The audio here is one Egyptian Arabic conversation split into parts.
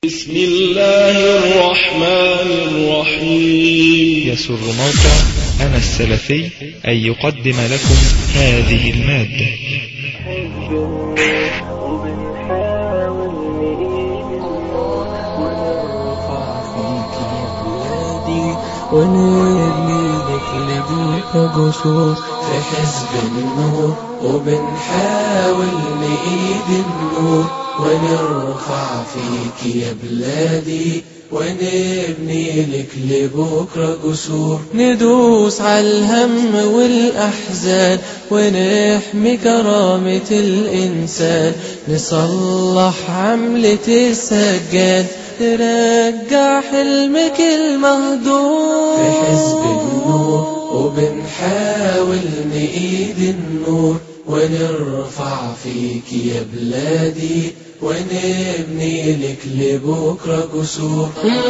بسم الله الرحمن الرحيم يسر موقع أنا السلفي أن يقدم لكم هذه المادة ونرمي لك لبوك قصور في حزب النور وبنحاول نعيد النور ونرفع فيك يا بلادي ونبني لك لبكرة قصور ندوس على الهم والأحزان ونحمي كرامة الإنسان نصلح عملة السجاد نرجع حلمك المهدور في حزب النور وبنحاول نعيد النور ونرفع فيك يا بلادي ونبني لك لبكرة قصور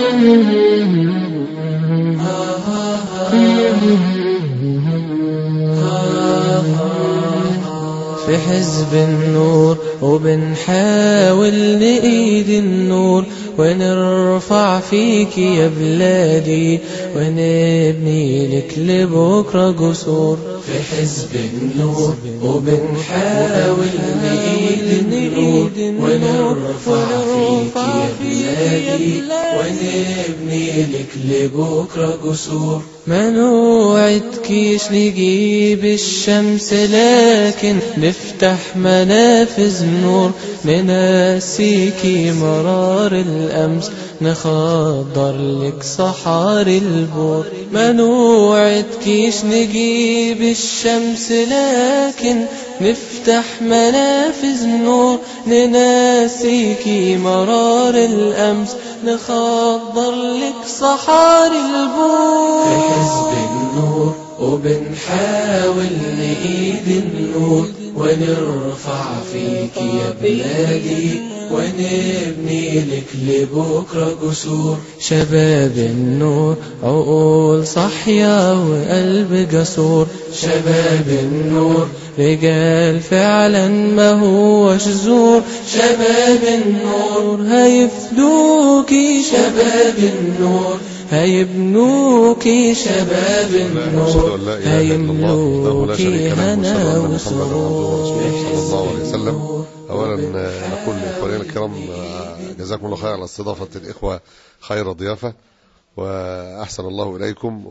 في حزب النور وبنحاول نعيد النور ونرفع فيك يا بلادي ونبني لك لبكرة قصور في حزب النور وبنحاول نعيد النور ونرفع فيك يا بلادي ونبني لك لبكرة قصور ما نوعدكيش نجيب الشمس لكن نفتح منافذ نور ننسيكي مرار الأمس نخضر لك صحاري البور ما نوعدكيش نجيب الشمس لكن نفتح منافذ نور نناسيكي مرار الأمس نخضر لك صحاري البور في حزب النور وبنحاول نعيد النور ونرفع فيك يا بلادي ونبني لك لبكرة قصور شباب النور عقول صحية وقلب جسور شباب النور رجال فعلا ما هوش زور شباب النور هيفدوكي شباب النور هيبنوكي شباب النور هيملوكي هنا وسرور صلى الله عليه وسلم اولا نقول لاخواننا الكرام جزاكم الله خير على استضافه الاخوه خير ضيافه واحسن الله اليكم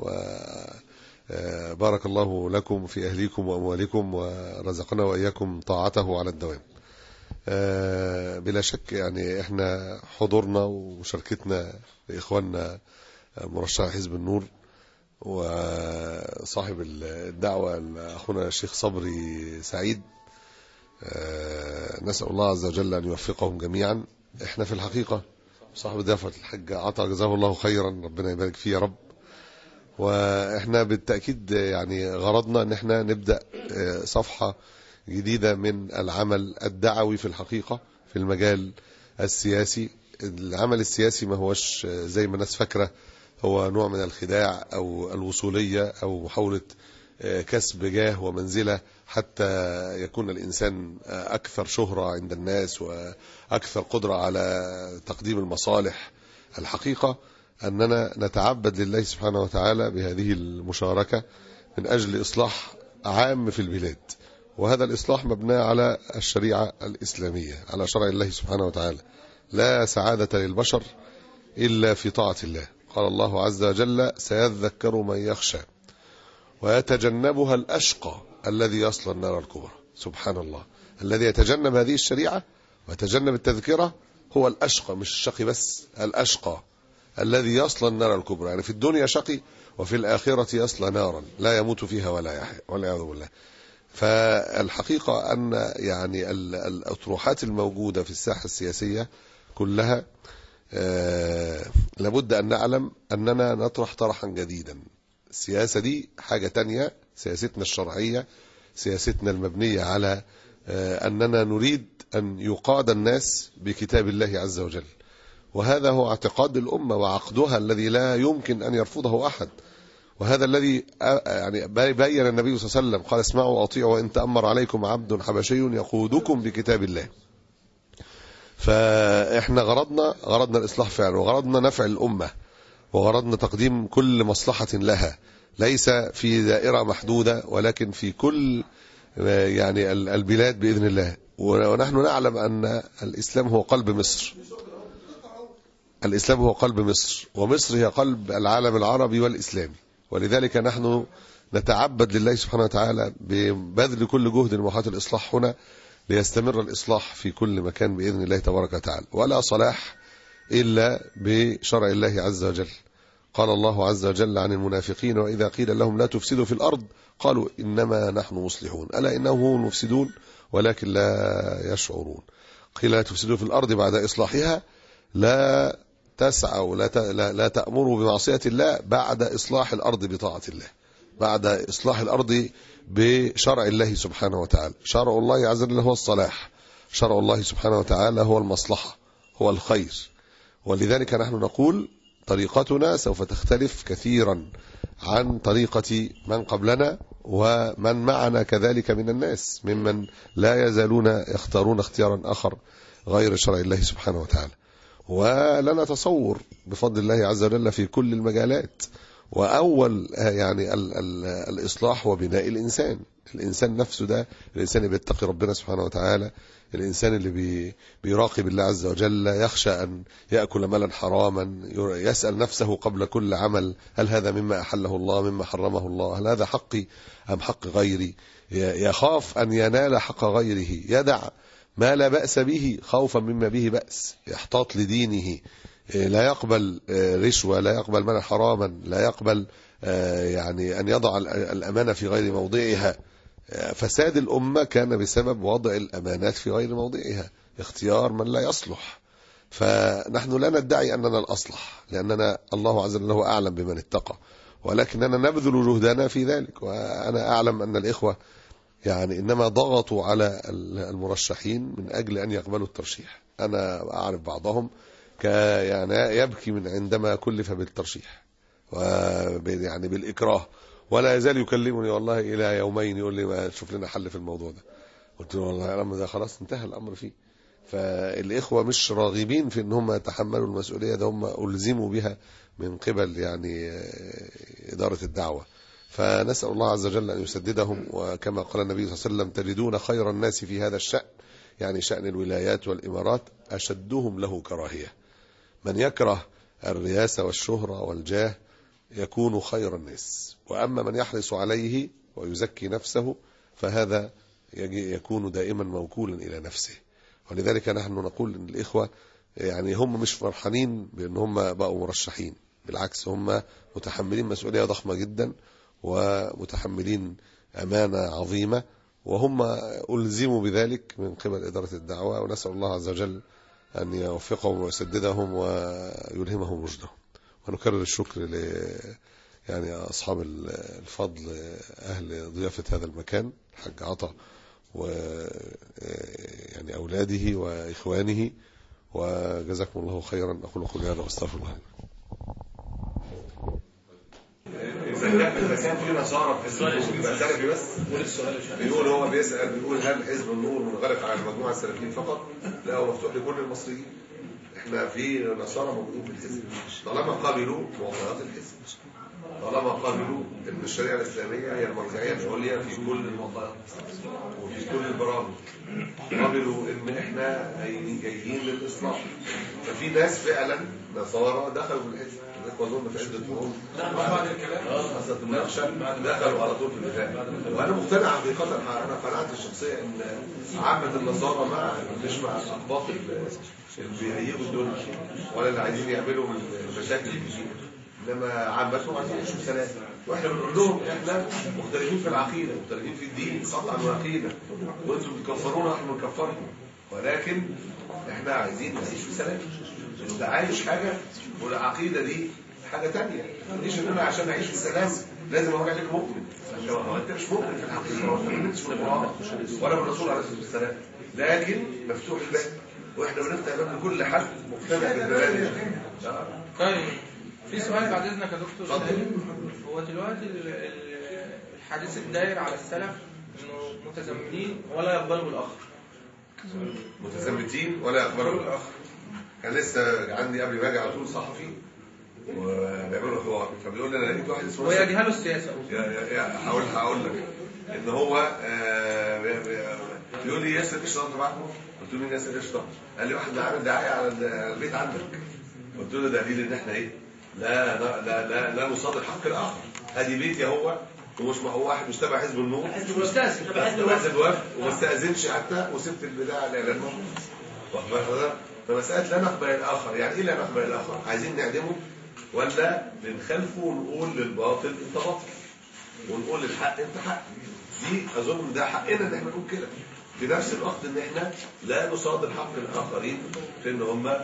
وبارك الله لكم في اهليكم واموالكم ورزقنا واياكم طاعته على الدوام بلا شك يعني احنا حضورنا ومشاركتنا لاخواننا مرشح حزب النور وصاحب الدعوة أخونا الشيخ صبري سعيد نسأل الله عز وجل أن يوفقهم جميعا احنا في الحقيقة صاحب ضيافة الحاج عطا جزاه الله خيرا ربنا يبارك فيه يا رب واحنا بالتأكيد يعني غرضنا ان احنا نبدأ صفحة جديدة من العمل الدعوي في الحقيقة في المجال السياسي العمل السياسي ما هوش زي ما الناس فاكره هو نوع من الخداع أو الوصولية أو محاولة كسب جاه ومنزلة حتى يكون الإنسان أكثر شهرة عند الناس وأكثر قدرة على تقديم المصالح الحقيقة أننا نتعبد لله سبحانه وتعالى بهذه المشاركة من أجل إصلاح عام في البلاد وهذا الإصلاح مبنى على الشريعة الإسلامية على شرع الله سبحانه وتعالى لا سعادة للبشر إلا في طاعة الله قال الله عز وجل سيذكر من يخشى ويتجنبها الأشقى الذي يصل النار الكبرى سبحان الله الذي يتجنب هذه الشريعة ويتجنب التذكرة هو الأشقى مش الشقي بس الأشقى الذي يصل النار الكبرى يعني في الدنيا شقي وفي الآخرة يصل نارا لا يموت فيها ولا يحيا والعياذ بالله فالحقيقة أن يعني الأطروحات الموجودة في الساحة السياسية كلها آه لابد أن نعلم أننا نطرح طرحا جديدا السياسة دي حاجة تانية سياستنا الشرعية سياستنا المبنية على آه أننا نريد أن يقاد الناس بكتاب الله عز وجل وهذا هو اعتقاد الأمة وعقدها الذي لا يمكن أن يرفضه أحد وهذا الذي يعني بين النبي صلى الله عليه وسلم قال اسمعوا واطيعوا وان تامر عليكم عبد حبشي يقودكم بكتاب الله فاحنا غرضنا غرضنا الاصلاح فعلا وغرضنا نفع الامه وغرضنا تقديم كل مصلحه لها ليس في دائره محدوده ولكن في كل آه، يعني ال- البلاد باذن الله ونحن نعلم ان الاسلام هو قلب مصر الإسلام هو قلب مصر ومصر هي قلب العالم العربي والإسلامي ولذلك نحن نتعبد لله سبحانه وتعالى ببذل كل جهد لمحاولة الإصلاح هنا ليستمر الإصلاح في كل مكان بإذن الله تبارك وتعالى ولا صلاح إلا بشرع الله عز وجل قال الله عز وجل عن المنافقين وإذا قيل لهم لا تفسدوا في الأرض قالوا إنما نحن مصلحون ألا إنهم هم المفسدون ولكن لا يشعرون قيل لا تفسدوا في الأرض بعد إصلاحها لا تسعوا لا ت- لا لا تأمروا بمعصية الله بعد إصلاح الأرض بطاعة الله بعد إصلاح الأرض بشرع الله سبحانه وتعالى شرع الله عز وجل هو الصلاح شرع الله سبحانه وتعالى هو المصلحة هو الخير ولذلك نحن نقول طريقتنا سوف تختلف كثيرا عن طريقة من قبلنا ومن معنا كذلك من الناس ممن لا يزالون يختارون اختيارا آخر غير شرع الله سبحانه وتعالى ولنا تصور بفضل الله عز وجل في كل المجالات وأول آه، يعني ال ال الإصلاح هو بناء الإنسان الإنسان نفسه ده الإنسان اللي بيتقي ربنا سبحانه وتعالى الإنسان اللي بي بيراقب الله عز وجل يخشى أن يأكل مالا حراما يسأل نفسه قبل كل عمل هل هذا مما أحله الله مما حرمه الله هل هذا حقي أم حق غيري ي- يخاف أن ينال حق غيره يدع ما لا بأس به خوفا مما به بأس يحتاط لدينه إيه، لا يقبل آه، رشوة لا يقبل مالا حراما لا يقبل آه، يعني أن يضع ال- الأمانة في غير موضعها آه، فساد الأمة كان بسبب وضع الأمانات في غير موضعها اختيار من لا يصلح فنحن لا ندعي أننا الأصلح لأننا الله عز وجل هو أعلم بمن اتقى ولكننا نبذل جهدنا في ذلك وأنا أعلم أن الإخوة يعني إنما ضغطوا على المرشحين من أجل أن يقبلوا الترشيح أنا أعرف بعضهم ك يعني يبكي من عندما كلف بالترشيح و يعني بالإكراه ولا يزال يكلمني والله إلى يومين يقول لي ما تشوف لنا حل في الموضوع ده قلت له والله الأمر ده خلاص انتهى الأمر فيه فالإخوة مش راغبين في أن هم يتحملوا المسؤولية ده هم ألزموا بها من قبل يعني آه، إدارة الدعوة فنسأل الله عز وجل أن يسددهم وكما قال النبي صلى الله عليه وسلم تجدون خير الناس في هذا الشأن يعني شأن الولايات والإمارات أشدهم له كراهية من يكره الرياسة والشهرة والجاه يكون خير الناس وأما من يحرص عليه ويزكي نفسه فهذا يجي- يكون دائما موكولا إلى نفسه ولذلك نحن نقول ان الاخوه يعني هم مش فرحانين بان هم بقوا مرشحين بالعكس هم متحملين مسؤوليه ضخمه جدا ومتحملين امانه عظيمه وهم الزموا بذلك من قبل اداره الدعوه ونسال الله عز وجل ان يوفقهم ويسددهم ويلهمهم رشدهم ونكرر الشكر ل يعني اصحاب الفضل اهل ضيافه هذا المكان الحاج عطا و يعني أولاده وإخوانه وجزاكم الله خيرا أقول قولي هذا وأستغفر الله إذا كان إذا كان في نصارى في حزب النور يبقى سلفي بس بيقول هو بيسأل بيقول هل حزب النور منغلق على المجموعة السلفيين فقط؟ لا هو مفتوح لكل المصريين احنا في نصارى موجودين في الحزب طالما قبلوا معطيات الحزب طالما قبلوا ان الشريعه الاسلاميه هي المرجعيه العليا في كل المعطيات وفي كل البرامج قبلوا ان احنا جايين جايين للاصلاح ففي ناس فعلا نصارى دخلوا في الحزب الاخوه اظن في عده قرون بعد الكلام حصلت المناقشه دخلوا على طول في النفاق وانا مقتنع حقيقه انا قناعتي الشخصيه ان عامه النصارى مع مش مع الاقباط اللي اللي بيهيئوا الدنيا ولا اللي عايزين يعملوا المشاكل اللي فيها انما عامتهم عايزين يعيشوا بسلام واحنا بنقول لهم احنا مختلفين في العقيده مختلفين في الدين قطعا وعقيده وانتم بتكفرونا احنا بنكفركم ولكن احنا عايزين نعيش في سلام انت عايش حاجه والعقيده دي حاجه ثانيه ما تقوليش ان انا عشان اعيش في السلام لازم اروح عليك مؤمن هو انت مش مؤمن في الحقيقه وانت ما بتؤمنش في القران ولا بالرسول عليه الصلاه والسلام لكن مفتوح الباب واحنا بنفتح باب لكل حد مقتنع بالبلاد طيب في سؤال بعد اذنك يا دكتور اتفضل. سامي. هو دلوقتي ال- ال- الحديث الداير على السلف انه متزامنين ولا يقبلوا بالاخر متزمتين ولا يقبلوا بالاخر كان لسه عندي قبل ما اجي على طول صحفي وبيعملوا حوار فبيقول لي انا لقيت واحد اسمه هو يجهلوا السياسه يا يا يا هقول هقول لك ان هو آه، بي- بي- بيقول لي ياسر قشطه انت معاكم؟ قلت له مين ياسر قشطه؟ قال لي واحد عامل دعايه على ال- على البيت عندك قلت له دليل ان احنا ايه؟ لا لا لا لا, لا نصادر حق الاخر ادي بيتي هو ومش هو واحد مش تبع حزب النور مستأذن تبع حزب الوفد وما استاذنش حتى وسبت البتاع الاعلان موجود واخد بالك حضرتك؟ فمساله لا نقبل الاخر يعني ايه لا نقبل الاخر؟ عايزين نعدمه ولا بنخالفه ونقول للباطل انت باطل ونقول للحق انت حق دي اظن ده حقنا ان احنا نقول كده في نفس الوقت ان احنا لا نصادر حق الاخرين في ان هم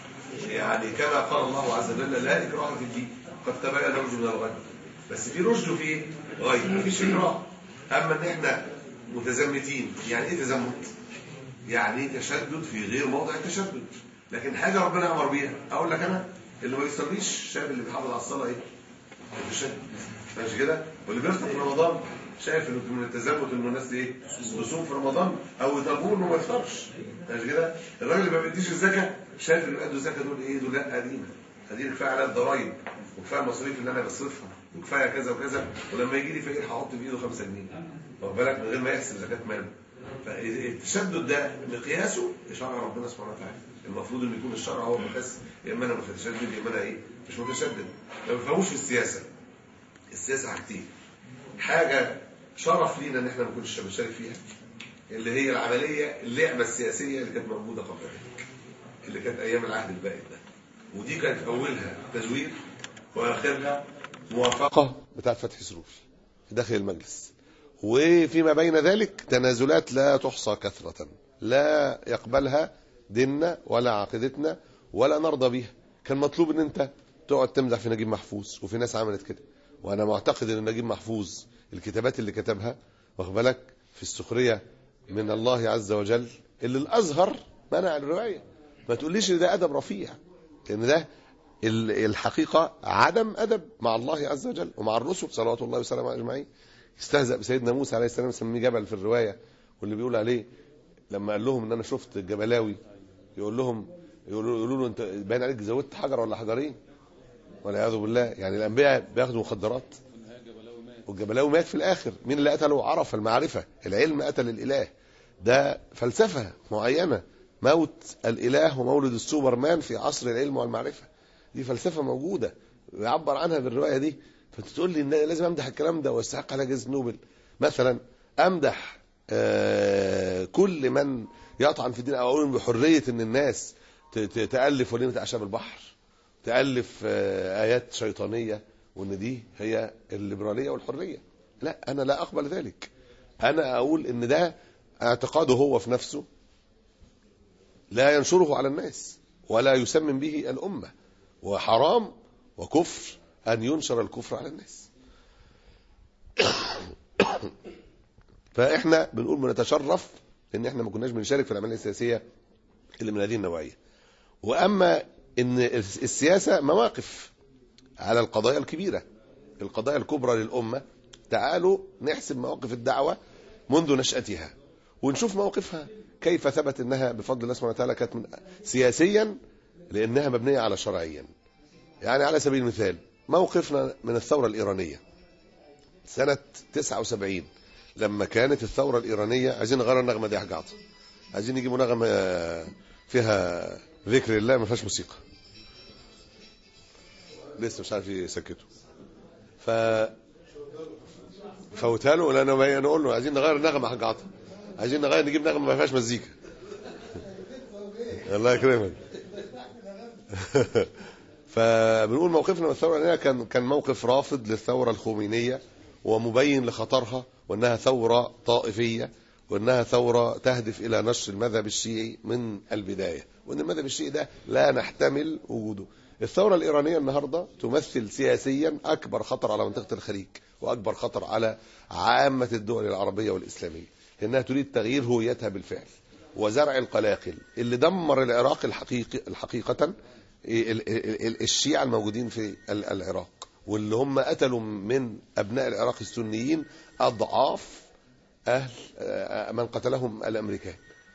يعني كما قال الله عز وجل لا اكراه في الدين قد تبين الرشد من الغي بس في رشد وفي ايه؟ غي مفيش اكراه اما ان احنا متزمتين يعني ايه تزمت؟ يعني تشدد في غير موضع التشدد لكن حاجه ربنا امر بيها اقول لك انا اللي ما بيصليش الشاب اللي بيحافظ على الصلاه ايه؟ التشدد ماشي كده واللي بيفطر في رمضان شايف انه من التزمت انه الناس ايه تصوم في رمضان او يطالبوه انه ما يفطرش ماشي كده الراجل اللي ما بيديش الزكاه شايف اللي بيدوا الزكاه دول ايه دول لا قديمه قديمه كفايه عليها الضرايب وكفايه المصاريف اللي انا بصرفها وكفايه كذا وكذا ولما يجي لي فقير هحط في ايده 5 جنيه واخد بالك من غير ما يحسب زكاه ماله فالتشدد ده مقياسه شرع ربنا سبحانه وتعالى المفروض ان يكون الشرع هو المقياس يا اما انا متشدد يا اما انا ايه مش متشدد ما بفهموش في السياسه السياسه حاجتين حاجه شرف لينا ان احنا ما كناش بنشارك فيها اللي هي العمليه اللعبه السياسيه اللي كانت موجوده قبل ذلك اللي كانت ايام العهد البائد ده ودي كانت اولها تزوير واخرها موافقه بتاعت فتحي سروش في داخل المجلس وفيما بين ذلك تنازلات لا تحصى كثرة لا يقبلها ديننا ولا عقيدتنا ولا نرضى بها كان مطلوب ان انت تقعد تمدح في نجيب محفوظ وفي ناس عملت كده وانا معتقد ان نجيب محفوظ الكتابات اللي كتبها واخد بالك في السخرية من الله عز وجل اللي الازهر منع الرواية ما تقوليش ان ده ادب رفيع لان ده ال- الحقيقة عدم أدب مع الله عز وجل ومع الرسل صلوات الله وسلامه عليهم أجمعين استهزأ بسيدنا موسى عليه السلام سميه جبل في الرواية واللي بيقول عليه لما قال لهم ان انا شفت الجبلاوي يقول لهم يقولوا يقولوا له انت باين عليك زودت حجر ولا حجرين والعياذ بالله يعني الانبياء بياخدوا مخدرات والجبلاوي مات في الاخر مين اللي قتله عرف المعرفه العلم قتل الاله ده فلسفه معينه موت الاله ومولد السوبرمان في عصر العلم والمعرفه دي فلسفه موجوده يعبر عنها بالروايه دي فانت تقول لي ان لازم امدح الكلام ده واستحق على جائزه نوبل مثلا امدح آه، كل من يطعن في الدين او اقول بحريه ان الناس ت- ت- تالف وليمه اعشاب البحر تالف آه، ايات شيطانيه وان دي هي الليبراليه والحريه لا انا لا اقبل ذلك انا اقول ان ده اعتقاده هو في نفسه لا ينشره على الناس ولا يسمم به الامه وحرام وكفر ان ينشر الكفر على الناس فاحنا بنقول بنتشرف ان احنا ما كناش بنشارك في العمليه السياسيه اللي من هذه النوعيه واما ان السياسه مواقف على القضايا الكبيره القضايا الكبرى للامه تعالوا نحسب مواقف الدعوه منذ نشاتها ونشوف موقفها كيف ثبت انها بفضل الله سبحانه وتعالى كانت من سياسيا لانها مبنيه على شرعيا يعني على سبيل المثال موقفنا من الثوره الايرانيه سنه 79 لما كانت الثوره الايرانيه عايزين نغير النغمه دي يا حاج عطا عايزين يجيبوا نغمه فيها ذكر الله ما فيهاش موسيقى لسه مش عارف يسكتوا ف فوتها له ولا انا نقول له عايزين نغير النغمه يا حاج عطا عايزين نغير نجيب نغمه ما فيهاش مزيكا الله يكرمك فبنقول موقفنا من الثوره الإيرانية كان كان موقف رافض للثوره الخمينيه ومبين لخطرها وانها ثوره طائفيه وانها ثوره تهدف الى نشر المذهب الشيعي من البدايه وان المذهب الشيعي ده لا نحتمل وجوده الثوره الايرانيه النهارده تمثل سياسيا اكبر خطر على منطقه الخليج واكبر خطر على عامه الدول العربيه والاسلاميه لانها تريد تغيير هويتها بالفعل وزرع القلاقل اللي دمر العراق الحقيقي الحقيقه ال- ال- ال- الشيعة الموجودين في ال- العراق واللي هم قتلوا من أبناء العراق السنيين أضعاف أهل آه، من قتلهم الأمريكان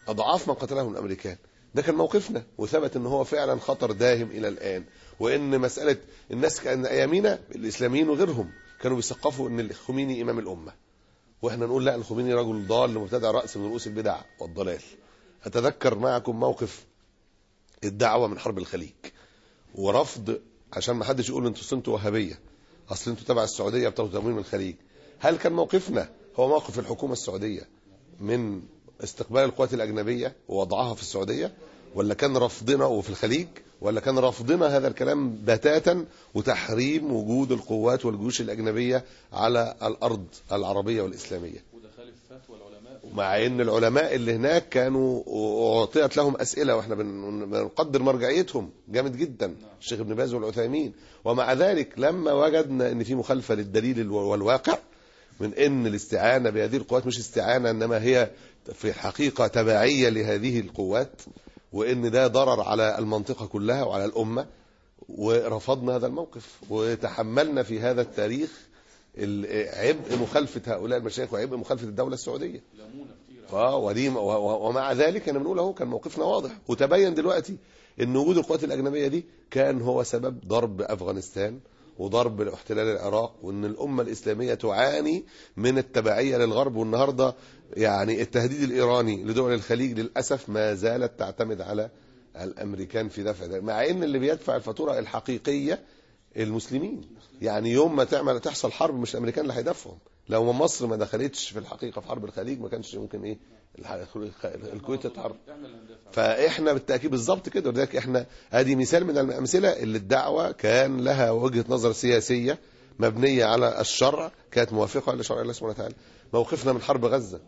اضعاف ما قتلهم الامريكان ده كان موقفنا وثبت ان هو فعلا خطر داهم الى الان وان مساله الناس كان ايامينا الاسلاميين وغيرهم كانوا بيثقفوا ان الخميني امام الامه واحنا نقول لا الخميني رجل ضال مبتدع راس من رؤوس البدع والضلال اتذكر معكم موقف الدعوه من حرب الخليج ورفض عشان ما حدش يقول انتوا انتوا وهابيه اصل انتوا تبع السعوديه بتاخدوا تمويل من الخليج هل كان موقفنا هو موقف الحكومه السعوديه من استقبال القوات الاجنبيه ووضعها في السعوديه ولا كان رفضنا وفي الخليج ولا كان رفضنا هذا الكلام بتاتا وتحريم وجود القوات والجيوش الاجنبيه على الارض العربيه والاسلاميه مع ان العلماء اللي هناك كانوا اعطيت لهم اسئله واحنا بن- بنقدر مرجعيتهم جامد جدا الشيخ ابن باز والعثيمين ومع ذلك لما وجدنا ان في مخالفه للدليل الو- والواقع من ان الاستعانه بهذه القوات مش استعانه انما هي في الحقيقه تبعيه لهذه القوات وان ده ضرر على المنطقه كلها وعلى الامه ورفضنا هذا الموقف وتحملنا في هذا التاريخ ال- عبء مخالفه هؤلاء المشايخ وعبء مخالفه الدوله السعوديه اه ودي و- و- ومع ذلك انا بنقول اهو كان موقفنا واضح وتبين دلوقتي ان وجود القوات الاجنبيه دي كان هو سبب ضرب افغانستان وضرب احتلال العراق وان الامه الاسلاميه تعاني من التبعيه للغرب والنهارده يعني التهديد الايراني لدول الخليج للاسف ما زالت تعتمد على الامريكان في دفع ذلك مع ان اللي بيدفع الفاتوره الحقيقيه المسلمين يعني يوم ما تعمل تحصل حرب مش الامريكان اللي هيدافعهم لو ما مصر ما دخلتش في الحقيقه في حرب الخليج ما كانش ممكن ايه الح- الكويت تتحرب فاحنا بالتاكيد بالظبط كده ولذلك احنا ادي مثال من الامثله اللي الدعوه كان لها وجهه نظر سياسيه مبنيه على الشرع كانت موافقه لشرع الله سبحانه وتعالى موقفنا من حرب غزه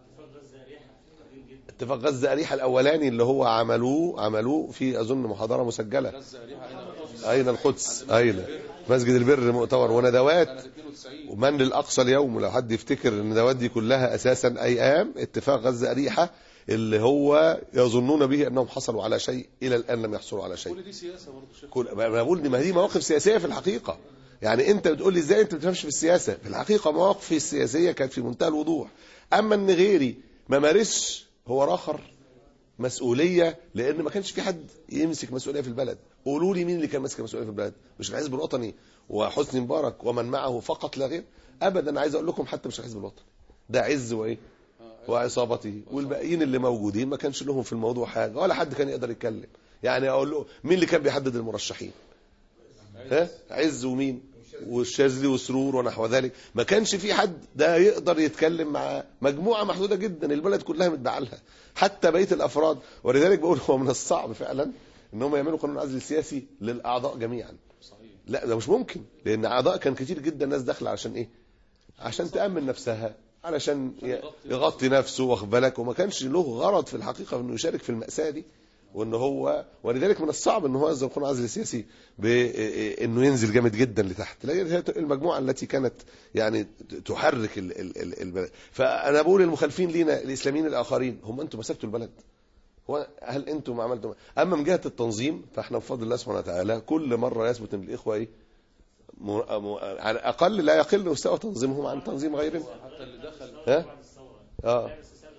اتفاق غزه اريحه الاولاني اللي هو عملوه عملوه في اظن محاضره مسجله اين القدس اين مسجد البر مؤتمر وندوات ومن للاقصى اليوم لو حد يفتكر ان الندوات دي كلها اساسا ايام اتفاق غزه اريحه اللي هو يظنون به انهم حصلوا على شيء الى الان لم يحصلوا على شيء كل دي سياسه برضه كل ما أنا بقول دي ما دي مواقف سياسيه في الحقيقه يعني انت بتقول لي ازاي انت ما بتفهمش في السياسه في الحقيقه مواقفي السياسيه كانت في منتهى الوضوح اما ان غيري ما مارسش هو راخر مسؤوليه لان ما كانش في حد يمسك مسؤوليه في البلد قولوا لي مين اللي كان ماسك مسؤوليه في البلد مش الحزب الوطني وحسني مبارك ومن معه فقط لا غير ابدا عايز اقول لكم حتى مش الحزب الوطني ده عز وايه وعصابته والباقيين اللي موجودين ما كانش لهم في الموضوع حاجه ولا حد كان يقدر يتكلم يعني اقول له مين اللي كان بيحدد المرشحين ها عز ومين والشاذلي وسرور ونحو ذلك ما كانش في حد ده يقدر يتكلم مع مجموعه محدوده جدا البلد كلها متبعه لها حتى بقيه الافراد ولذلك بقول هو من الصعب فعلا ان هم يعملوا قانون عزل سياسي للاعضاء جميعا لا ده مش ممكن لان اعضاء كان كتير جدا ناس داخله عشان ايه عشان تامن نفسها علشان ي- يغطي نفسه واخد بالك وما كانش له غرض في الحقيقه انه يشارك في الماساه دي وان هو ولذلك من الصعب ان هو يصدر قانون عزل سياسي بانه ينزل جامد جدا لتحت لا هي المجموعه التي كانت يعني تحرك ال- ال- ال- البلد فانا بقول للمخالفين لينا الاسلاميين الاخرين هم انتم مسكتوا البلد هو هل انتم عملتم اما من جهه التنظيم فاحنا بفضل الله سبحانه وتعالى كل مره يثبت ان الاخوه ايه م... م... على الاقل لا يقل مستوى تنظيمهم عن تنظيم غيرهم حتى اللي دخل ها اه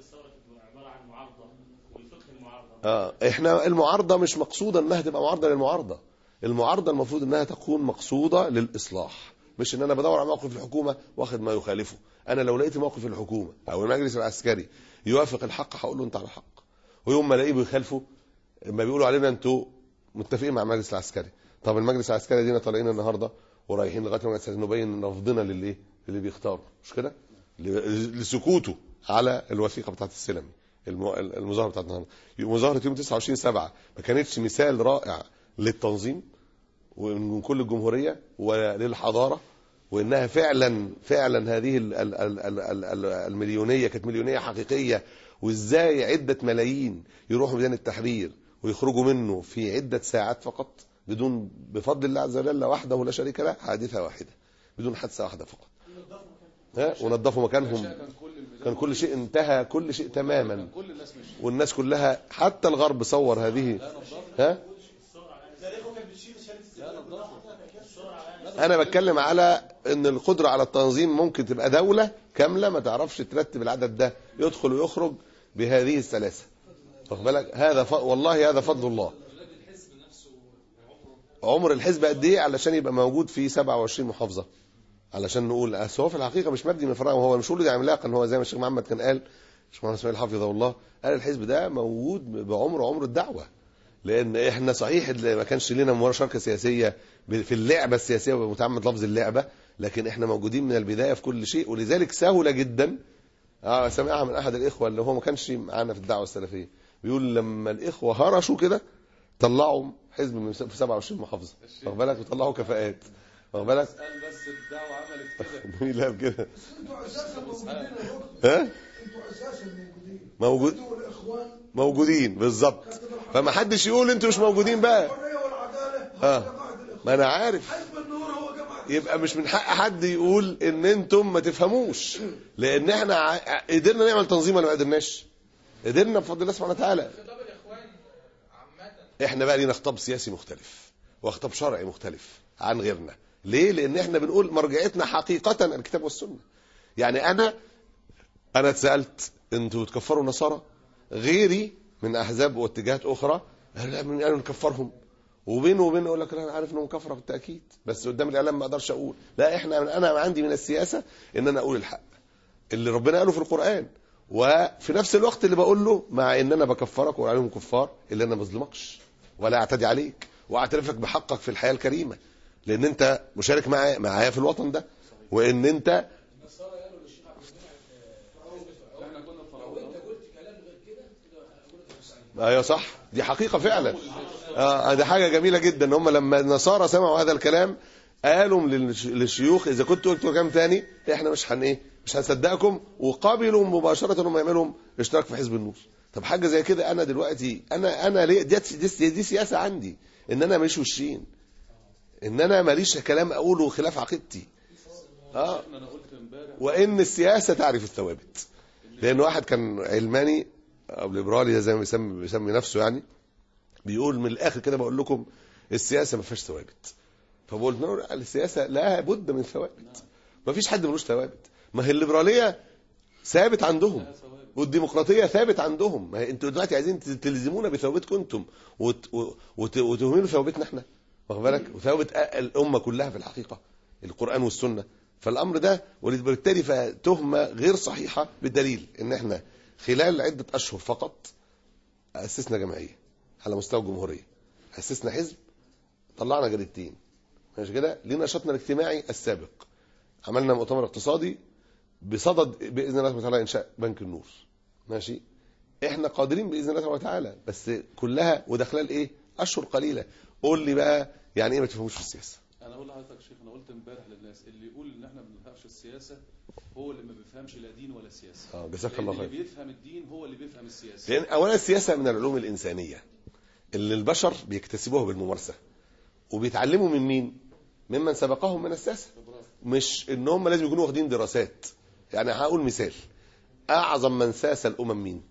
اه احنا المعارضه مش مقصوده انها تبقى معارضه للمعارضه المعارضه المفروض انها تكون مقصوده للاصلاح مش ان انا بدور على موقف الحكومه واخد ما يخالفه انا لو لقيت موقف الحكومه او المجلس العسكري يوافق الحق هقول له انت على الحق ويوم ما الاقيه بيخالفه لما بيقولوا علينا انتوا متفقين مع المجلس العسكري طب المجلس العسكري دينا طالعين النهارده ورايحين لغايه المجلس العسكري نبين رفضنا للايه اللي بيختاروا مش كده ل- لسكوته على الوثيقه بتاعت السلمي الم- المظاهره بتاعت النهارده مظاهره يوم 29 7 ما كانتش مثال رائع للتنظيم ومن كل الجمهوريه وللحضاره وانها فعلا فعلا هذه ال- ال- ال- ال- ال- ال- المليونيه كانت مليونيه حقيقيه وازاي عده ملايين يروحوا ميدان التحرير ويخرجوا منه في عده ساعات فقط بدون بفضل الله عز وجل وحده لا شريك له حادثه واحده بدون حادثه واحده فقط ها ونظفوا مكانهم كان كل الميدان كان كل شيء انتهى كل شيء تماما كل الناس مشيت والناس كلها حتى الغرب صور هذه ها لا نظفوا انا بتكلم على ان القدره على التنظيم ممكن تبقى دوله كامله ما تعرفش ترتب العدد ده يدخل ويخرج بهذه السلاسه واخد بالك هذا ف... والله هذا فضل الله عمر الحزب قد ايه علشان يبقى موجود في 27 محافظه علشان نقول أصل هو في الحقيقه مش مبني من فراغ هو مش ولد عملاقا هو زي ما الشيخ محمد كان قال الشيخ محمد اسماعيل حفظه الله قال الحزب ده موجود بعمر عمر الدعوه لان احنا صحيح اللي ما كانش لنا مشاركه سياسيه ب- في اللعبه السياسيه ومتعمد لفظ اللعبه لكن احنا موجودين من البدايه في كل شيء ولذلك سهل جدا اه سمعها من احد الاخوه اللي هو ما كانش معانا في الدعوه السلفيه بيقول لما الاخوه هرشوا كده طلعوا حزب من في 27 محافظه واخد بالك وطلعوا كفاءات واخد بالك قال بس الدعوه عملت كده مين اللي قال كده انتوا اساسا موجودين يا دكتور ها انتوا اساسا موجودين موجود انتوا والاخوان موجودين بالظبط فما حدش يقول انتوا مش موجودين بقى الحريه والعداله اه. هو جماعه الاخوان ما انا عارف حزب النور هو جماعه يبقى مش من حق حد يقول ان انتم ما تفهموش لان احنا ع- قدرنا نعمل تنظيم ولا ما قدرناش قدرنا بفضل الله سبحانه وتعالى خطاب الاخوان عامه احنا بقى لينا خطاب سياسي مختلف وخطاب شرعي مختلف عن غيرنا ليه لان احنا بنقول مرجعيتنا حقيقة الكتاب والسنة يعني انا انا اتسالت انتوا تكفروا النصارى غيري من احزاب واتجاهات اخرى قال لا من قالوا نكفرهم وبينه وبين يقول لك لا انا عارف انهم كفره بالتاكيد بس قدام الاعلام ما اقدرش اقول لا احنا انا عندي من السياسه ان انا اقول الحق اللي ربنا قاله في القران وفي نفس الوقت اللي بقول له مع ان انا بكفرك واقول عليهم كفار اللي انا ما اظلمكش ولا اعتدي عليك واعترف لك بحقك في الحياه الكريمه لان انت مشارك معايا معايا في الوطن ده وان انت ايوه صح دي حقيقه فعلا اه دي حاجه جميله جدا ان هم لما النصارى سمعوا هذا الكلام قالوا للش- للشيوخ اذا كنتوا قلتوا كلام تاني احنا مش هن ايه مش هنصدقكم وقبلوا مباشره انهم يعملوا اشتراك في حزب النور طب حاجه زي كده انا دلوقتي انا انا ليه دي, دي, دي سياسه عندي ان انا مش وشين ان انا ماليش كلام اقوله خلاف عقيدتي اه انا قلت امبارح وان السياسه تعرف الثوابت لان واحد كان علماني او ليبرالي زي ما بيسمي بيسمي نفسه يعني بيقول من الاخر كده بقول لكم السياسه ما فيهاش ثوابت فبقول له السياسه لا بد من ثوابت ما فيش حد ملوش ثوابت ما هي الليبراليه ثابت عندهم والديمقراطيه ثابت عندهم ما هي انتوا دلوقتي عايزين تلزمونا بثوابتكم انتم وت... وت... وتهملوا ثوابتنا احنا واخد بالك وثوابت الامه كلها في الحقيقه القران والسنه فالامر ده وبالتالي فتهمه غير صحيحه بالدليل ان احنا خلال عده اشهر فقط اسسنا جمعيه على مستوى الجمهوريه اسسنا حزب طلعنا جريدتين ماشي كده لينا نشاطنا الاجتماعي السابق عملنا مؤتمر اقتصادي بصدد باذن الله سبحانه وتعالى انشاء بنك النور ماشي احنا قادرين باذن الله سبحانه وتعالى بس كلها وده خلال ايه اشهر قليله قول لي بقى يعني ايه ما تفهموش في السياسه انا اقول لحضرتك يا شيخ انا قلت امبارح للناس اللي يقول ان احنا ما بنفهمش السياسه هو اللي ما بيفهمش لا دين ولا سياسه اه جزاك لأن الله اللي خير بيفهم الدين هو اللي بيفهم السياسه لان اولا السياسه من العلوم الانسانيه اللي البشر بيكتسبوها بالممارسه وبيتعلموا من مين ممن سبقهم من السياسه مش ان هم لازم يكونوا واخدين دراسات يعني هقول مثال اعظم من ساس الامم مين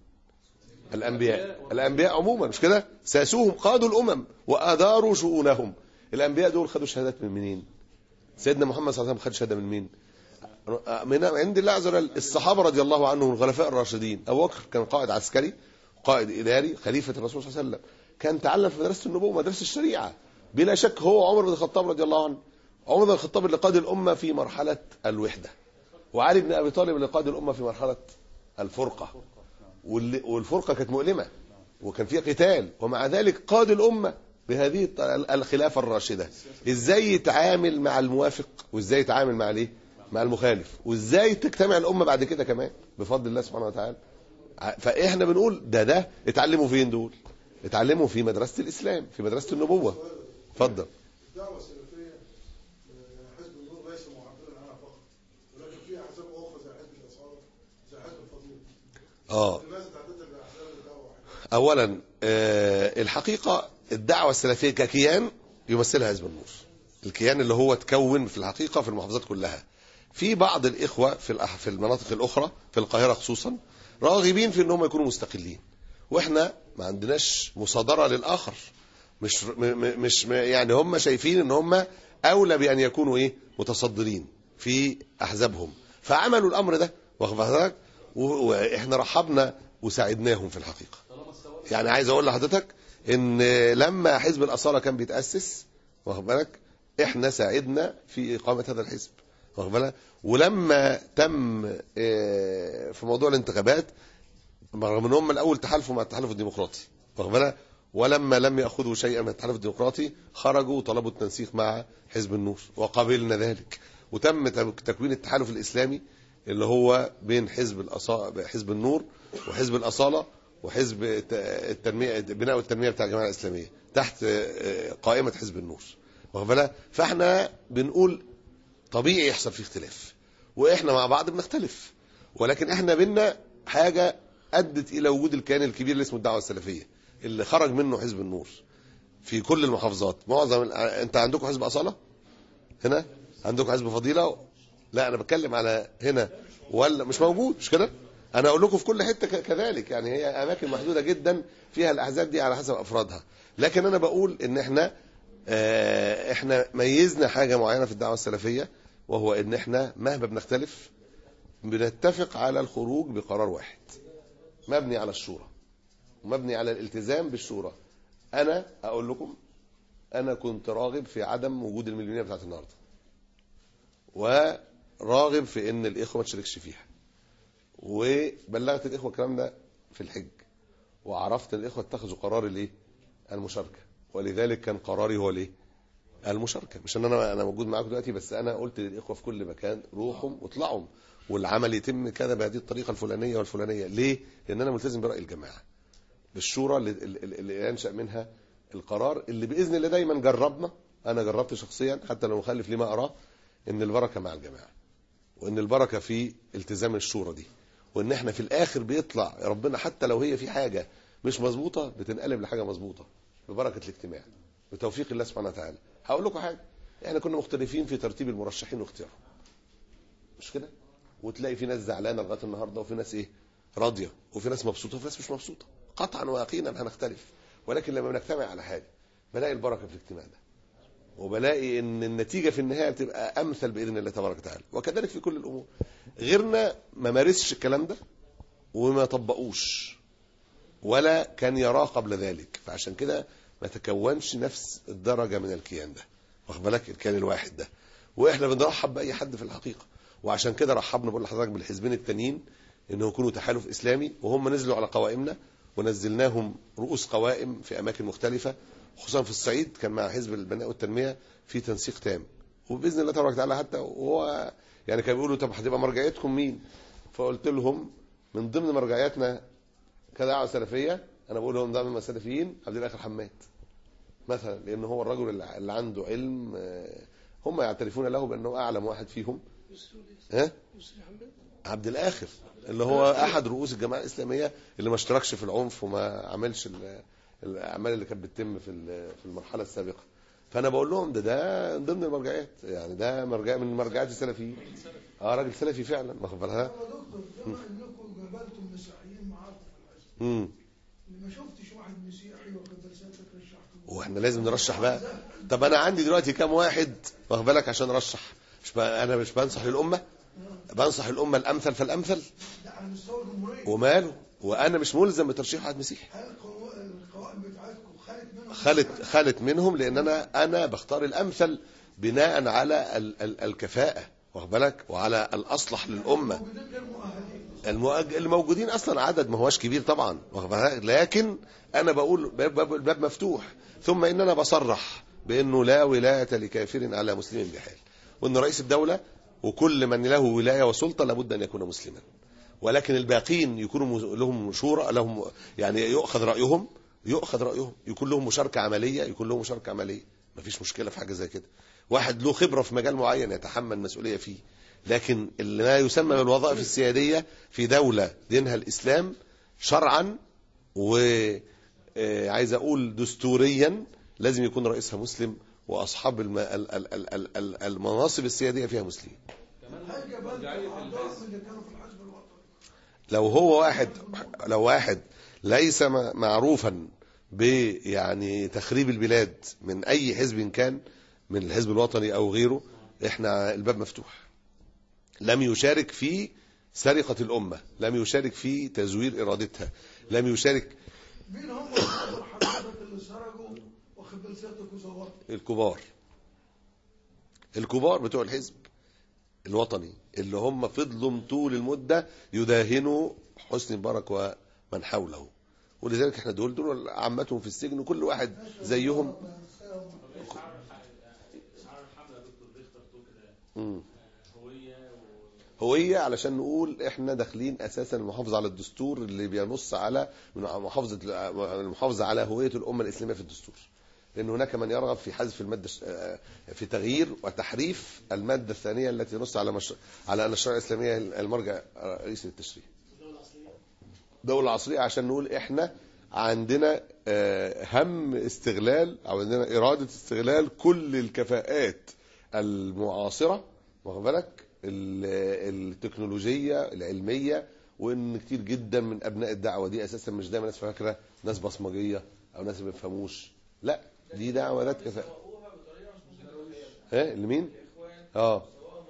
الانبياء الانبياء عموما مش كده ساسوهم قادوا الامم واداروا شؤونهم الانبياء دول خدوا شهادات من منين سيدنا محمد صلى الله عليه وسلم خد شهاده من مين من عند الله عز وجل الصحابه رضي الله عنهم الخلفاء الراشدين ابو بكر كان قائد عسكري قائد اداري خليفه الرسول صلى الله عليه وسلم كان تعلم في مدرسه النبوه مدرسه الشريعه بلا شك هو عمر بن الخطاب رضي الله عنه عمر بن الخطاب اللي قاد الامه في مرحله الوحده وعلي بن ابي طالب اللي قاد الامه في مرحله الفرقه واللي- والفرقه كانت مؤلمه وكان فيها قتال ومع ذلك قاد الامه بهذه الط- الخلافه الراشده ازاي يتعامل مع الموافق وازاي يتعامل مع الايه مع المخالف وازاي تجتمع الامه بعد كده كمان بفضل الله سبحانه وتعالى ع- فاحنا بنقول ده ده اتعلموا فين دول اتعلموا في مدرسه الاسلام في مدرسه النبوه اتفضل الدعوه السلفيه آه، حزب النور ليس معبرا عنها فقط ولكن في احزاب اخرى زي حزب الاسعار زي حزب الفضيل اه لماذا تعتبر باحزاب الدعوه واحده؟ اولا آه، الحقيقه الدعوه السلفيه ككيان يمثلها حزب النور الكيان اللي هو تكون في الحقيقه في المحافظات كلها في بعض الاخوه في الأح- في المناطق الاخرى في القاهره خصوصا راغبين في ان هم يكونوا مستقلين واحنا ما عندناش مصادره للاخر مش م م مش م يعني هم شايفين ان هم اولى بان يكونوا ايه متصدرين في احزابهم فعملوا الامر ده واخد بالك و- واحنا رحبنا وساعدناهم في الحقيقه يعني عايز اقول لحضرتك ان لما حزب الاصاله كان بيتاسس واخد بالك احنا ساعدنا في اقامه هذا الحزب واخد بالك ولما تم آه، في موضوع الانتخابات رغم ان هم الاول تحالفوا مع التحالف الديمقراطي واخد بالك ولما لم ياخذوا شيئا من التحالف الديمقراطي خرجوا وطلبوا التنسيق مع حزب النور وقبلنا ذلك وتم تكوين التحالف الاسلامي اللي هو بين حزب الأصا... حزب النور وحزب الاصاله وحزب الت- التنميه البناء والتنميه بتاع الجماعه الاسلاميه تحت آه، قائمه حزب النور واخد بالك فاحنا بنقول طبيعي يحصل فيه اختلاف واحنا مع بعض بنختلف ولكن احنا بينا حاجه ادت الى وجود الكيان الكبير اللي اسمه الدعوه السلفيه اللي خرج منه حزب النور في كل المحافظات معظم ال- انت عندكم حزب اصاله هنا عندكم حزب فضيله لا انا بتكلم على هنا ولا مش موجود مش كده انا اقول لكم في كل حته ك- كذلك يعني هي اماكن محدوده جدا فيها الاحزاب دي على حسب افرادها لكن انا بقول ان احنا آه، احنا ميزنا حاجه معينه في الدعوه السلفيه وهو ان احنا مهما بنختلف بنتفق على الخروج بقرار واحد مبني على الشورى ومبني على الالتزام بالشورى انا اقول لكم انا كنت راغب في عدم وجود المليونيه بتاعت النهارده وراغب في ان الاخوه ما تشاركش فيها وبلغت الاخوه الكلام ده في الحج وعرفت ان الاخوه اتخذوا قرار الايه المشاركه ولذلك كان قراري هو الايه المشاركه مش ان انا انا موجود معاكم دلوقتي بس انا قلت للاخوه في كل مكان روحوا واطلعوا والعمل يتم كذا بهذه الطريقه الفلانيه والفلانيه ليه لان انا ملتزم براي الجماعه بالشورى اللي, اللي اللي ينشا منها القرار اللي باذن الله دايما جربنا انا جربت شخصيا حتى لو مخالف لما اراه ان البركه مع الجماعه وان البركه في التزام الشورى دي وان احنا في الاخر بيطلع ربنا حتى لو هي في حاجه مش مظبوطه بتنقلب لحاجه مظبوطه ببركه الاجتماع بتوفيق الله سبحانه وتعالى هقول لكم حاجه احنا كنا مختلفين في ترتيب المرشحين واختيارهم مش كده وتلاقي في ناس زعلانه لغايه النهارده وفي ناس ايه راضيه وفي ناس مبسوطه وفي ناس مش مبسوطه قطعا ويقينا هنختلف ولكن لما بنجتمع على حاجه بلاقي البركه في الاجتماع ده وبلاقي ان النتيجه في النهايه بتبقى امثل باذن الله تبارك وتعالى وكذلك في كل الامور غيرنا ما مارسش الكلام ده وما طبقوش ولا كان يراه قبل ذلك فعشان كده ما تكونش نفس الدرجه من الكيان ده واخد بالك الكيان الواحد ده واحنا بنرحب باي حد في الحقيقه وعشان كده رحبنا بقول لحضرتك بالحزبين التانيين انه يكونوا تحالف اسلامي وهم نزلوا على قوائمنا ونزلناهم رؤوس قوائم في اماكن مختلفه خصوصا في الصعيد كان مع حزب البناء والتنميه في تنسيق تام وباذن الله تبارك وتعالى حتى وهو يعني كانوا بيقولوا طب هتبقى مرجعيتكم مين؟ فقلت لهم من ضمن مرجعياتنا كدعوه سلفيه انا بقول لهم ده من السلفيين عبد الاخر حماد مثلا لان هو الرجل اللي اللي عنده علم آه، هم يعترفون له بانه اعلم واحد فيهم ها عبد الاخر اللي هو احد رؤوس الجماعه الاسلاميه اللي ما اشتركش في العنف وما عملش ال- الاعمال اللي كانت بتتم في ال- في المرحله السابقه فانا بقول لهم ده ده من ضمن المرجعيات يعني ده مرجع من مرجعات السلفيين اه راجل سلفي فعلا واخد بالها يا دكتور بما انكم قابلتم مسيحيين معاكم في الحزب امم اللي ما شفتش واحد مسيحي واخد رسالتك رشحته واحنا لازم نرشح بقى طب انا عندي دلوقتي كام واحد واخد بالك عشان ارشح مش بقى انا مش بنصح للامه بنصح الامه الامثل فالامثل ده على مستوى الجمهوريه وماله وانا مش ملزم بترشيح واحد مسيحي هل القوا- القوائم بتاعتكم خلت منهم خلت خلت منهم لان انا انا بختار الامثل بناء على ال ال الكفاءه واخد بالك وعلى الاصلح للامه موجودين غير مؤهلين المؤج... الموجودين اصلا عدد ما هواش كبير طبعا واخد بالك؟ لكن انا بقول باب, باب الباب مفتوح ثم ان انا بصرح بانه لا ولايه لكافر على مسلم بحال وان رئيس الدوله وكل من له ولايه وسلطه لابد ان يكون مسلما ولكن الباقين يكونوا مز- لهم شورى لهم يعني يؤخذ رايهم يؤخذ رايهم يكون لهم مشاركه عمليه يكون لهم مشاركه عمليه مفيش مشكله في حاجه زي كده واحد له خبره في مجال معين يتحمل مسؤوليه فيه لكن اللي ما يسمى بالوظائف السياديه في دوله دينها الاسلام شرعا وعايز اقول دستوريا لازم يكون رئيسها مسلم واصحاب الم- ال- ال- ال- ال- ال- المناصب السياديه فيها مسلمين هل قابلت اعضاء من اللي كانوا في الحزب الوطني لو هو واحد لو واحد ليس م- معروفا ب يعني تخريب البلاد من اي حزب كان من الحزب الوطني او غيره احنا الباب مفتوح لم يشارك في سرقة الأمة لم يشارك في تزوير إرادتها لم يشارك مين هم الأخوة حضرتك اللي سرقوا واخد بال سيادتك وزوروا الكبار الكبار بتوع الحزب الوطني اللي هم فضلوا طول المدة يداهنوا حسني مبارك ومن حوله ولذلك احنا دول دول عامتهم في السجن وكل واحد زيهم مم. هوية علشان نقول احنا داخلين اساسا المحافظة على الدستور اللي بينص على من محافظة المحافظة على هوية الامة الاسلامية في الدستور لان هناك من يرغب في حذف المادة الش- آه، في تغيير وتحريف المادة الثانية التي نص على مش... على ان الشريعة الاسلامية المرجع الرئيسي للتشريع دولة عصرية عشان نقول احنا عندنا آه، هم استغلال او عندنا إرادة استغلال كل الكفاءات المعاصرة واخد بالك ال- التكنولوجية العلمية وان كتير جدا من ابناء الدعوة دي اساسا مش دايما ناس فاكرة ناس بصمجية او ناس ما بيفهموش لا دي دعوة ذات كفاءة ها لمين اه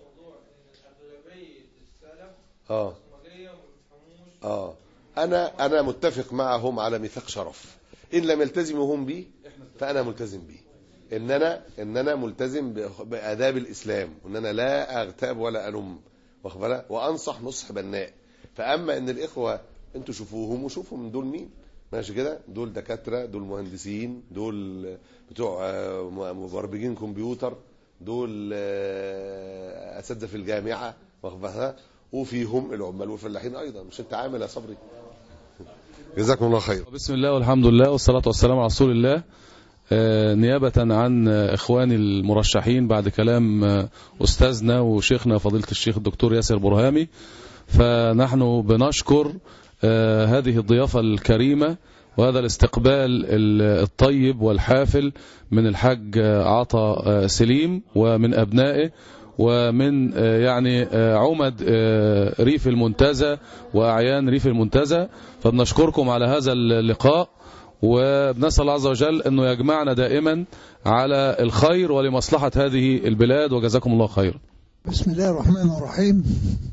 اه اه انا انا متفق معهم على ميثاق شرف ان لم يلتزموا هم بي فانا ملتزم بيه ان انا ان انا ملتزم ب- باداب الاسلام وان انا لا اغتاب ولا انم واخد بالك وانصح نصح بناء فاما ان الاخوه انتوا شوفوهم وشوفوا من دول مين ماشي كده دول دكاتره دول مهندسين دول بتوع آه، م- مبرمجين كمبيوتر دول آه، اساتذه في الجامعه واخد بالك وفيهم العمال والفلاحين ايضا مش انت عامل يا صبري جزاكم الله خير بسم الله والحمد لله والصلاة والسلام على رسول الله آه، نيابة عن آه، إخواني المرشحين بعد كلام آه، أستاذنا وشيخنا فضيلة الشيخ الدكتور ياسر برهامي فنحن بنشكر آه، هذه الضيافة الكريمة وهذا الاستقبال ال- الطيب والحافل من الحاج آه، عطا آه، سليم ومن أبنائه ومن آه، يعني آه، عمد آه، ريف المنتزه وأعيان ريف المنتزه فبنشكركم على هذا اللقاء وبنسأل الله عز وجل أنه يجمعنا دائما على الخير ولمصلحة هذه البلاد وجزاكم الله خيرا بسم الله الرحمن الرحيم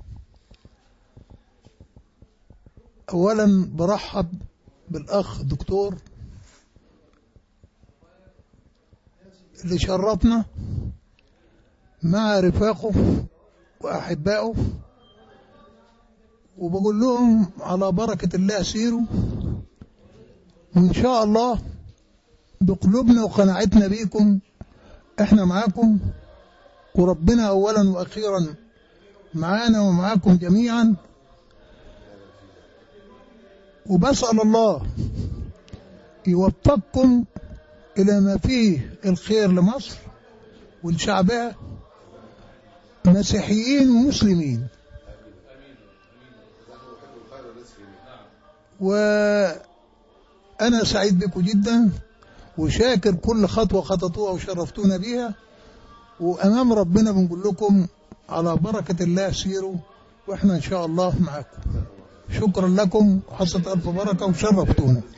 أولا برحب بالأخ دكتور اللي شرفنا مع رفاقه وأحبائه وبقول لهم على بركة الله سيروا وإن شاء الله بقلوبنا وقناعتنا بيكم احنا معاكم وربنا أولا وأخيرا معانا ومعاكم جميعا وبسأل الله يوفقكم إلى ما فيه الخير لمصر ولشعبها مسيحيين ومسلمين وأنا سعيد بكم جدا وشاكر كل خطوة خططوها وشرفتونا بيها وأمام ربنا بنقول لكم على بركة الله سيروا وإحنا إن شاء الله معكم شكرا لكم وحصة ألف بركة وشرفتونا